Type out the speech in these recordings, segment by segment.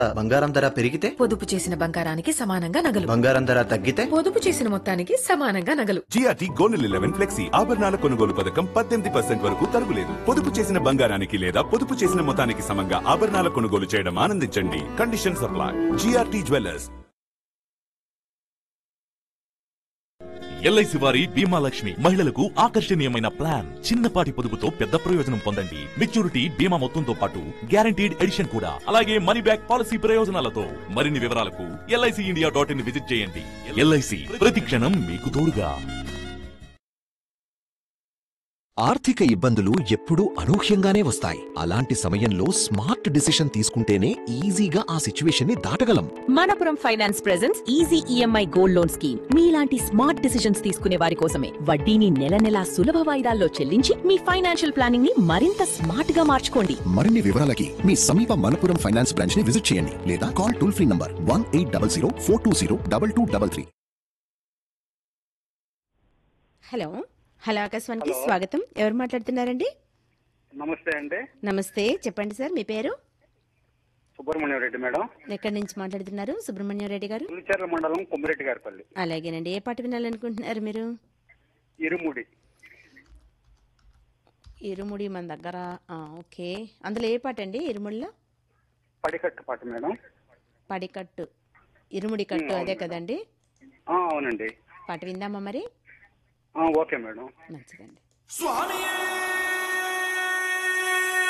బంగారం ధర పెరిగితే పొదుపు చేసిన బంగారానికి సమానంగా నగలు బంగారం ధర తగ్గితే పొదుపు చేసిన మొత్తానికి సమానంగా నగలు జిఆర్టీ గోల్డ్ లెవెన్ ఫ్లెక్సీ ఆభరణాల కొనుగోలు పథకం పద్దెనిమిది పర్సెంట్ వరకు తరుగులేదు పొదుపు చేసిన బంగారానికి లేదా పొదుపు చేసిన మొత్తానికి సమంగా ఆభరణాల కొనుగోలు చేయడం ఆనందించండి condition supply GRT Jewellers LIC వారి బీమా లక్ష్మి మహిళలకు ఆకర్షణీయమైన ప్లాన్ చిన్నపాటి పొదుపుతో పెద్ద ప్రయోజనం పొందండి మెచ్యూరిటీ బీమా మొత్తంతో పాటు గ్యారంటీడ్ ఎడిషన్ కూడా అలాగే మనీ బ్యాక్ పాలసీ ప్రయోజనాలతో మరిన్ని వివరాలకు LIC India dot in visit చేయండి ఎల్ఐసి ప్రతి క్షణం మీకు తోడుగా ఆర్థిక ఇబ్బందులు ఎప్పుడూ అనూహ్యంగానే వస్తాయి అలాంటి సమయంలో స్మార్ట్ డిసిషన్ తీసుకుంటేనే ఈజీగా ఆ సిచ్యువేషన్ ని దాటగలం Manappuram Finance presents easy EMI gold loan scheme మీలాంటి స్మార్ట్ డిసిషన్స్ తీసుకునే వారి కోసమే వడ్డీని నెల నెలా సులభ వాయిదాల్లో చెల్లించి మీ ఫైనాన్షియల్ ప్లానింగ్ ని మరింత స్మార్ట్ గా మార్చుకోండి మరిన్ని వివరాలకి మీ సమీప మనపురం ఫైనాన్స్ బ్రాంచ్ ని విజిట్ చేయండి లేదా call toll free number one eight double zero four two zero double two double three hello hello ఆకాశవాణికి స్వాగతం ఎవరు మాట్లాడుతున్నారండి నమస్తే అండి నమస్తే చెప్పండి సార్ మీ పేరు సుబ్రహ్మణ్యం రెడ్డి మేడం ఎక్కడి నుంచి మాట్లాడుతున్నారు సుబ్రహ్మణ్యం రెడ్డి గారు పులిచెర్ల మండలం కొమ్మిరెడ్డి గారిపల్లి అలాగేనండి ఏ పాట వినాలనుకుంటున్నారు మీరు ఇరుముడి ఇరుముడి మన దగ్గర ఆ, ఓకే అందులో ఏ పాట అండి ఇరుముడిలో పడికట్టు పాట మేడం పడికట్టు ఇరుముడి కట్టు అదే కదండి ఆ, అవునండి పాట విందామా మరి ఆ, ఓకే మేడం మంచిదండి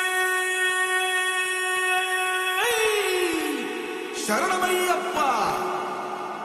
శరణమయ్యప్ప